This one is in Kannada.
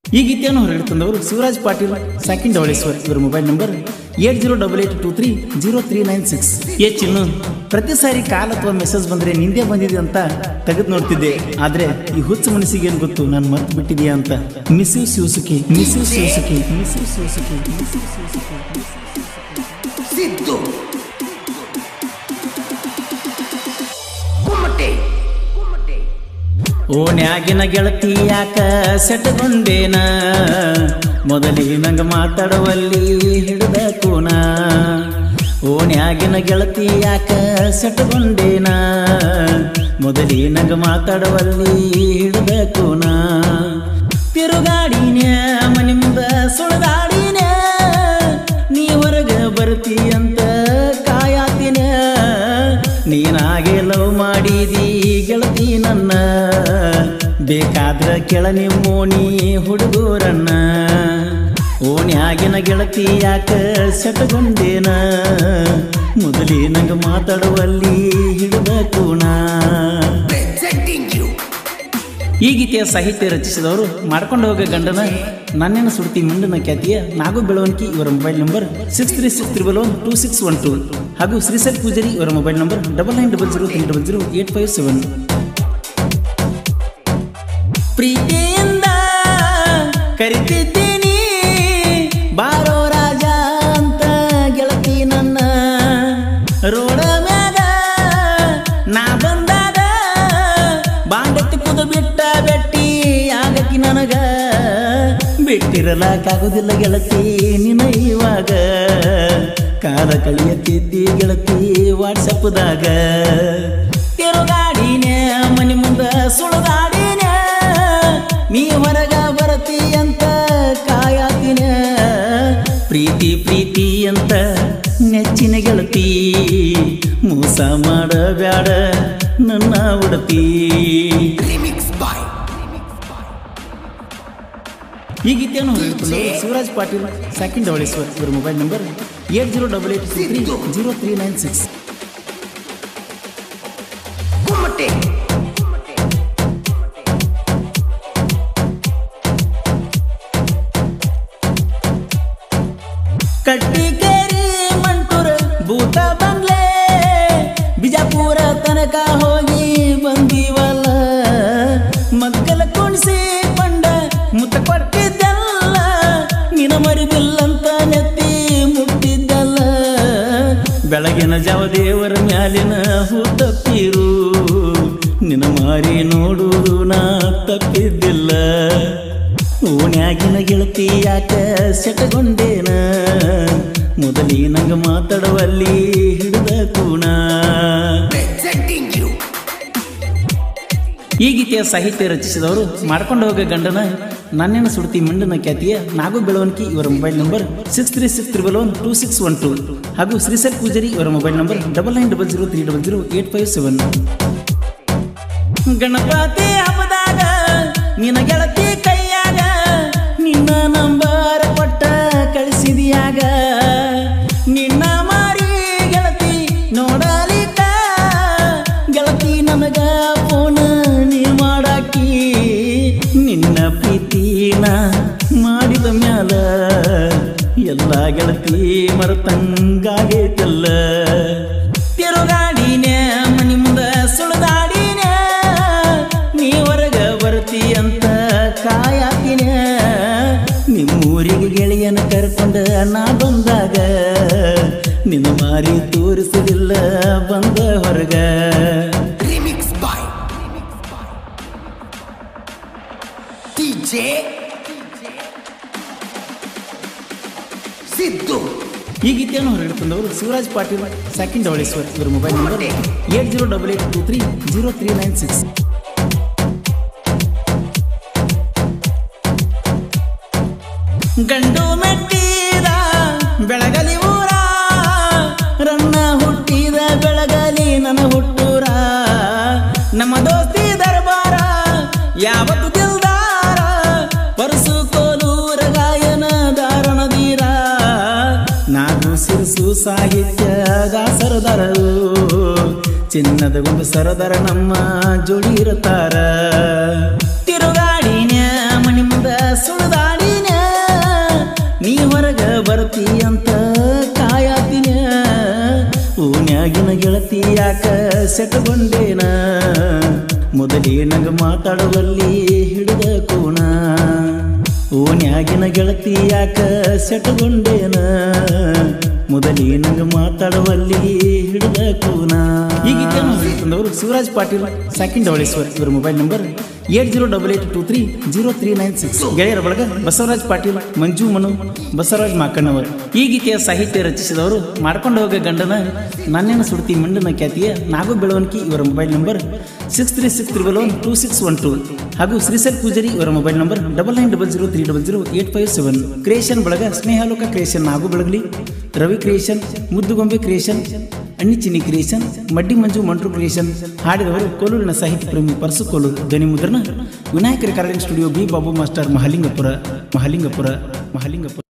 ಈ ಗೀತೆಯನ್ನು ಹೊರಡಿತಂದವರು ಶಿವರಾಜ್ ಪಾಟೀಲ್ ಸಾಕಿನ್ ಡವಳೇಶ್ವರ್ ಇವರ mobile number eight zero double eight two three zero three nine six ಏ ಚಿನ್ನು ಪ್ರತಿ ಸಾರಿ ಕಾಲ್ ಅಥವಾ ಮೆಸೇಜ್ ಬಂದ್ರೆ ನಿಂದೆ ಬಂದಿದೆ ಅಂತ ತೆಗೆದು ನೋಡ್ತಿದ್ದೆ ಆದ್ರೆ ಈ ಹುಚ್ಚು ಮನಸ್ಸಿಗೆ ಏನು ಗೊತ್ತು ನಾನು ಮರ್ತು ಬಿಟ್ಟಿದೆಯಾ ಅಂತ miss you Shivasukhi miss you Shivasukhi miss you Shivasukhi miss you Shivasukhi Siddu Kummate Kummate ಓಣ್ಯಾಗಿನ ಗೆಳತಿ ಯಾಕ ಸೆಟಗೊಂಡೇನ ಮೊದಲಿ ನಂಗ ಮಾತಾಡುವಲ್ಲಿ ಹಿಡಿದ ಕೂನ ಓಣ್ಯಾಗಿನ ಗೆಳತಿ ಯಾಕ ಸೆಟಗೊಂಡೇನ ಮೊದಲಿ ನಂಗ ಮಾತಾಡುವಲ್ಲಿ ಹಿಡಿದ ಕೂನ ತಿರುಗಾಡಿನ ಮನೆ ಮುಂದ ಸುಳಗಾಡಿನ ನೀ ಹೊರಗ ಬರ್ತಿ ಅಂತ ಕಾಯಾತಿನ ನೀನಾಗೆ ಲವ್ ಮಾಡಿದಿ ಗೆಳತಿ ನನ್ನ ಬೇಕಾದ್ರ ಕೆಳ ನಿಮ್ಮೋಣಿ ಹುಡುಗರನ್ನ ಓಣ್ಯಾಗಿನ ಗೆಳತಿ ಯಾಕ ಸೆಟಗೊಂಡೇನ ಮೊದಲೇ ನಂಗ ಮಾತಾಡುವಲ್ಲಿ ಹಿಡಿದ ಕೂಣ ಪ್ರೆಸೆಂಟಿಂಗ್ ಯು ಈ ಗೀತೆಯ ಸಾಹಿತ್ಯ ರಚಿಸಿದವರು ಮಾಡ್ಕೊಂಡು ಹೋಗೋ ಗಂಡನ ನನ್ನೇನ ಸುಡ್ತಿ ಮುಂಡನ ಖ್ಯಾತಿಯ ನಾಗು ಬೆಳವಣಿಗೆ ಇವರ mobile number six three six triple one two six one two ಹಾಗೂ ಶ್ರೀಸಲ್ ಪೂಜಾರಿ ಇವರ mobile number double nine double zero three double zero eight five seven ಪ್ರೀತಿಯಿಂದ ಕರಿತಿದ್ದೀನಿ ಬಾರೋ ರಾಜ ಅಂತ ಗೆಳತಿ ನನ್ನ ರೋಡ ಮ್ಯಾಗ ನಾ ಬಂದಾಗ ಬಾಂಡತ್ತಿ ಕುದು ಬಿಟ್ಟ ಬೆಟ್ಟಿ ಆಗಕ್ಕಿ ನನಗ ಬಿಟ್ಟಿರಲಾಕಾಗುದಿಲ್ಲ ಗೆಳತಿ ನಿನ ಇವಾಗ ಕಾಲ ಕಳಿಯತ್ತಿದ್ದಿ ಗೆಳತಿ ವಾಟ್ಸಪ್ದಾಗ ತಿರುಗಾಡಿನೇ ಮನೆ ಮುಂದ ಸುಳುಗಾಡಿನೇ ನೀ ಹೊರಗ ಬರತಿ ಅಂತ ಕಾಯಾತಿನ ಪ್ರೀತಿ ಪ್ರೀತಿ ಅಂತ ನೆಚ್ಚಿನ ಗೆಳತಿ ಮೋಸ ಮಾಡಬ್ಯಾಡ ನನ್ನ ಉಡತಿ ರಿಮಿಕ್ಸ್ ಬಾಯ್ ಈ ಗೀತೆಯನ್ನು ಹೊರಡಿಸಿಕೊಂಡು ಶಿವರಾಜ್ ಪಾಟೀಲ್ ಸಾಕಿನ್ ಡವಳೇಶ್ವರ್ ಇವರ mobile number eight zero double eight three zero three nine six Kummate Kattikeri Mantur ಭೂತ ಬಂಗ್ಲೆ ಬಿಜಾಪುರ ತನಕ ಹೋಗಿ ಬಂದೀವಲ್ಲ ಮಕ್ಕಳ ಕುಣಿಸಿ ಕೊಂಡ ಮುತ್ತ ಕೊಟ್ಟಿದ್ದಲ್ಲ ನಿನ ಮರಿದಿಲ್ಲಂತ ನೆತ್ತಿ ಮುಟ್ಟಿದ್ದಲ್ಲ ಬೆಳಗಿನ ಜಾವ ದೇವರ ಮ್ಯಾಲಿನ ಹೂ ತಪ್ಪಿರು ನಿನ ಮಾರಿ ನೋಡುವುದು ನಾ ತಪ್ಪಿದ್ದಿಲ್ಲ ಓಣ್ಯಾಗಿನ ಗೆಳತಿ ಯಾಕ ಸೆಟಗೊಂಡೇನ ಮೊದಲೇ ನಂಗ ಮಾತಾಡುವಲ್ಲಿ ಹಿಡಿದ ಕೂಣ ಪ್ರೆಸೆಂಟಿಂಗ್ ಯು ಈ ಗೀತೆಯ ಸಾಹಿತ್ಯ ರಚಿಸಿದವರು ಮಾಡ್ಕೊಂಡು ಹೋಗೋ ಗಂಡನ ನನ್ನೇನ ಸುಡ್ತಿ ಮಿಂಡನ ಖ್ಯಾತಿಯ ನಾಗು ಬೆಳವಣಿಗೆ ಇವರ mobile number six three six triple one two six one two ಹಾಗೂ ಶ್ರೀಸಲ್ ಪೂಜಾರಿ ಇವರ mobile number double nine double zero three double zero eight five seven Ganapati ಹಬ್ಬದಾಗ ನಿನ್ನ ಗೆಳತಿ ಕೈಯಾಗ ನಿನ್ನ ನಂಬರ್ ಕೊಟ್ಟ ಕಳಿಸಿದ್ಯಾಗ ನಿನ್ನ ಮಾರಿ ಗೆಳತಿ ನೋಡಲಿಕ್ಕ ಗೆಳತಿ ನನಗ ಫೋನ್ ನೀ ಮಾಡಾಕಿ ನಿನ್ನ ಪ್ರೀತಿನ ಮಾಡಿದ ಮ್ಯಾಲ ಎಲ್ಲ ಗೆಳತಿ ಮರತಂಗಾಗೈತಲ್ಲ ತಿರುಗಾಡಿನೇ ಮನಿ ಮುಂದ ಸುಳಿದಾಡಿನ ನೀ ಹೊರಗ ಬರ್ತಿ ಅಂತ ಕಾಯಾತಿನ ನಿಮ್ಮೂರಿಗೆ ಗೆಳೆಯನ ಕರ್ಕೊಂಡ ನಾ ಬಂದಾಗ ನಿನ್ನ ಮಾರಿ ತೋರಿಸಲಿಲ್ಲ ಬಂದ ಹೊರಗ ರಿಮಿಕ್ಸ್ ಬಾಯ್ ಡಿಜೆ ಸಿದ್ದು ಈ ಗೀತೆಯನ್ನು ಹೊರಡಿತಂದವರು ಶಿವರಾಜ್ ಪಾಟೀಲ್ ಸಾಕಿನ್ ಡವಳೇಶ್ವರ್ ಇವರ mobile number eight zero double eight two three zero three nine six ಗಂಡು ಮೆಟ್ಟಿದ ಬೆಳಗಲಿ ಊರ ರನ್ನ ಹುಟ್ಟಿದ ಬೆಳಗಲಿ ನನ್ನ ಹುಟ್ಟೂರ ನಮ್ಮ ದೋಸ್ತಿ ದರ್ಬಾರ ಯಾವತ್ತು ದಿಲ್ದಾರ ಪರಸು ಕೋಲೂರ ಗಾಯನ ದಾರಣದೀರ ನಾನು ಸಿರಿಸು ಸಾಹಿತ್ಯ ದಾಸರದರರು ಚಿನ್ನದ ಒಂದು ಸರದರ ನಮ್ಮ ಜೋಡಿ ಇರುತ್ತಾರ ತಿರುಗಾಡಿನ ಮನಿ ಮುಂದ ಸುಳ್ದಾಡಿನ ನೀ ಹೊರಗ ಬರ್ತಿ ಅಂತ ಕಾಯತಿನ ಓನ್ಯಾಗಿನ ಗೆಳತಿ ಯಾಕ ಸೆಟಗೊಂಡೇನ ಮೊದಲೇ ನಂಗ ಮಾತಾಡುವಲ್ಲಿ ಹಿಡಿದ ಕೋಣ ಓನ್ಯಾಗಿನ ಗೆಳತಿ ಯಾಕ ಸೆಟಗೊಂಡೇನ ಮೊದಲೇ ನಂಗ ಮಾತಾಡುವಲ್ಲಿ ಹಿಡಿದ ಕೋನ ಈ ಗೀತೆಯನ್ನು ತಂದವರು ಶಿವರಾಜ್ ಪಾಟೀಲ್ ಸಾಕಿನ್ ಡವಳೇಶ್ವರ್ ಇವರ mobile number eight zero double eight two three zero three nine six ಗೆಳೆಯರ ಬಳಗ ಬಸವರಾಜ್ ಪಾಟೀಲ್ ಮಂಜು ಮನು ಬಸವರಾಜ್ ಮಾಕಣ್ಣವರು ಈ ಗೀತೆಯ ಸಾಹಿತ್ಯ ರಚಿಸಿದವರು ಮಾಡ್ಕೊಂಡು ಹೋಗ ಗಂಡನ ನನ್ನೇನ ಸುಡ್ತಿ ಮಂಡನ ಖ್ಯಾತಿಯ ನಾಗು ಬೆಳವಣಿಗೆ ಇವರ mobile number six three six triple one two six one two ಹಾಗೂ ಶ್ರೀಸಲ್ ಪೂಜಾರಿ ಇವರ mobile number double nine double zero three double zero eight five seven creation ಬಳಗ Snehaloka creation Nagu Belagali Ravi creation Muddugombe creation Annichini creation Maddi Manju Mantru creation ಹಾಡಿದವರು ಕೋಲೂರಿನ ಸಾಹಿತ್ಯ ಪ್ರೇಮಿ ಪರಸು ಕೋಲೂರು ಧ್ವನಿ ಮುದ್ರಣ Vinayaka recording studio B Babu master Mahalingapur Mahalingapur Mahalingapura